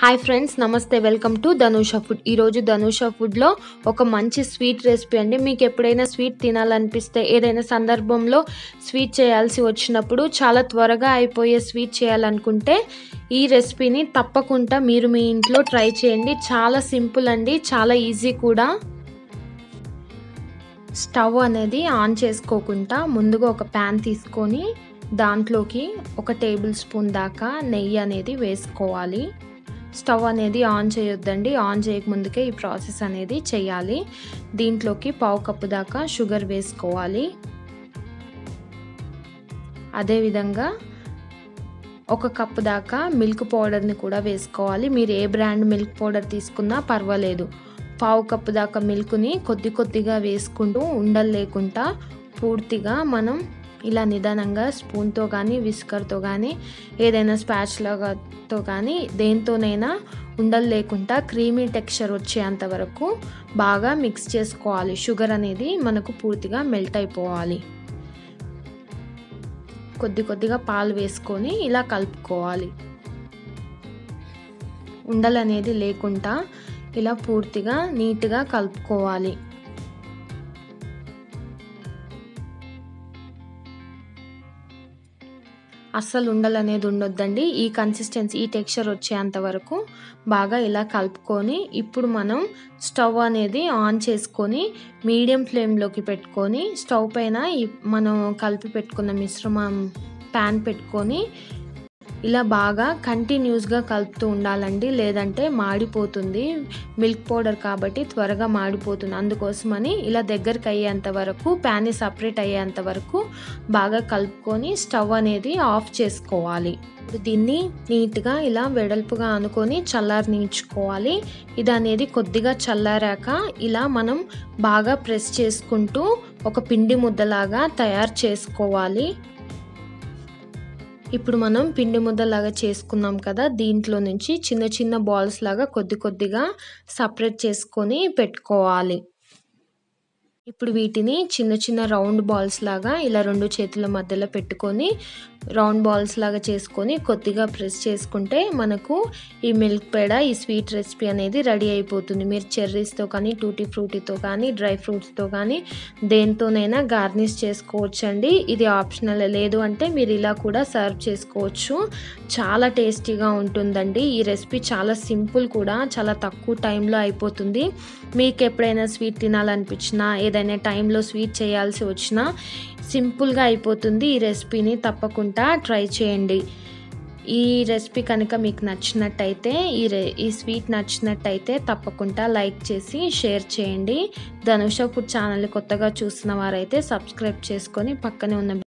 hi friends నమస్తే welcome to Dhanusha food ఈరోజు ధనుష ఫుడ్లో ఒక మంచి స్వీట్ రెసిపీ అండి మీకు ఎప్పుడైనా స్వీట్ తినాలనిపిస్తే ఏదైనా సందర్భంలో స్వీట్ చేయాల్సి వచ్చినప్పుడు చాలా త్వరగా అయిపోయే స్వీట్ చేయాలనుకుంటే ఈ రెసిపీని తప్పకుండా మీరు మీ ఇంట్లో ట్రై చేయండి చాలా సింపుల్ అండి చాలా ఈజీ కూడా స్టవ్ అనేది ఆన్ చేసుకోకుండా ముందుగా ఒక ప్యాన్ తీసుకొని దాంట్లోకి ఒక టేబుల్ స్పూన్ దాకా నెయ్యి అనేది వేసుకోవాలి స్టవ్ అనేది ఆన్ చేయొద్దండి ఆన్ చేయకముందుకే ఈ ప్రాసెస్ అనేది చేయాలి దీంట్లోకి పావు కప్పు దాకా షుగర్ వేసుకోవాలి అదేవిధంగా ఒక కప్పు దాకా మిల్క్ పౌడర్ని కూడా వేసుకోవాలి మీరు ఏ బ్రాండ్ మిల్క్ పౌడర్ తీసుకున్నా పర్వాలేదు పావు కప్పు దాకా మిల్క్ని కొద్ది కొద్దిగా వేసుకుంటూ ఉండలు లేకుండా పూర్తిగా మనం ఇలా నిదానంగా స్పూన్తో కానీ విస్కర్తో కానీ ఏదైనా స్పాచ్లతో కానీ దేంతోనైనా ఉండలు లేకుండా క్రీమీ టెక్స్చర్ వచ్చేంత వరకు బాగా మిక్స్ చేసుకోవాలి షుగర్ అనేది మనకు పూర్తిగా మెల్ట్ అయిపోవాలి కొద్ది కొద్దిగా పాలు వేసుకొని ఇలా కలుపుకోవాలి ఉండలు అనేది లేకుండా ఇలా పూర్తిగా నీట్గా కలుపుకోవాలి అస్సలు ఉండలు అనేది ఉండొద్దండి ఈ కన్సిస్టెన్సీ ఈ టెక్స్చర్ వచ్చేంత వరకు బాగా ఇలా కలుపుకొని ఇప్పుడు మనం స్టవ్ అనేది ఆన్ చేసుకొని మీడియం ఫ్లేమ్లోకి పెట్టుకొని స్టవ్ పైన మనం కలిపి పెట్టుకున్న మిశ్రమం ప్యాన్ పెట్టుకొని ఇలా బాగా కంటిన్యూస్గా కలుపుతూ ఉండాలండి లేదంటే మాడిపోతుంది మిల్క్ పౌడర్ కాబట్టి త్వరగా మాడిపోతుంది అందుకోసమని ఇలా దగ్గరికి అయ్యేంత వరకు ప్యాన్ సపరేట్ అయ్యేంత వరకు బాగా కలుపుకొని స్టవ్ అనేది ఆఫ్ చేసుకోవాలి ఇప్పుడు దీన్ని నీట్గా ఇలా వెడల్పుగా అనుకొని చల్లారనించుకోవాలి ఇది అనేది కొద్దిగా చల్లారాక ఇలా మనం బాగా ప్రెస్ చేసుకుంటూ ఒక పిండి ముద్దలాగా తయారు చేసుకోవాలి ఇప్పుడు మనం పిండి ముద్దలాగా చేసుకున్నాం కదా దీంట్లో నుంచి చిన్న చిన్న బాల్స్ లాగా కొద్ది కొద్దిగా సపరేట్ చేసుకొని పెట్టుకోవాలి ఇప్పుడు వీటిని చిన్న చిన్న రౌండ్ బాల్స్ లాగా ఇలా రెండు చేతుల మధ్యలో పెట్టుకొని రౌండ్ బాల్స్ లాగా చేసుకొని కొద్దిగా ప్రెస్ చేసుకుంటే మనకు ఈ మిల్క్ పేడ ఈ స్వీట్ రెసిపీ అనేది రెడీ అయిపోతుంది మీరు చెర్రీస్తో కానీ టూటీ ఫ్రూటీతో కానీ డ్రై ఫ్రూట్స్తో కానీ దేంతోనైనా గార్నిష్ చేసుకోవచ్చు అండి ఇది ఆప్షనల్ లేదు అంటే మీరు ఇలా కూడా సర్వ్ చేసుకోవచ్చు చాలా టేస్టీగా ఉంటుందండి ఈ రెసిపీ చాలా సింపుల్ కూడా చాలా తక్కువ టైంలో అయిపోతుంది మీకు ఎప్పుడైనా స్వీట్ తినాలనిపించినా ఏదైనా టైంలో స్వీట్ చేయాల్సి వచ్చినా సింపుల్గా అయిపోతుంది ఈ రెసిపీని తప్పకుండా ట్రై చేయండి ఈ రెసిపీ కనుక మీకు నచ్చినట్టయితే ఈ రె ఈ స్వీట్ నచ్చినట్టయితే తప్పకుండా లైక్ చేసి షేర్ చేయండి ధనుష ఫుడ్ ఛానల్ కొత్తగా చూసిన వారైతే సబ్స్క్రైబ్ చేసుకొని పక్కనే ఉన్న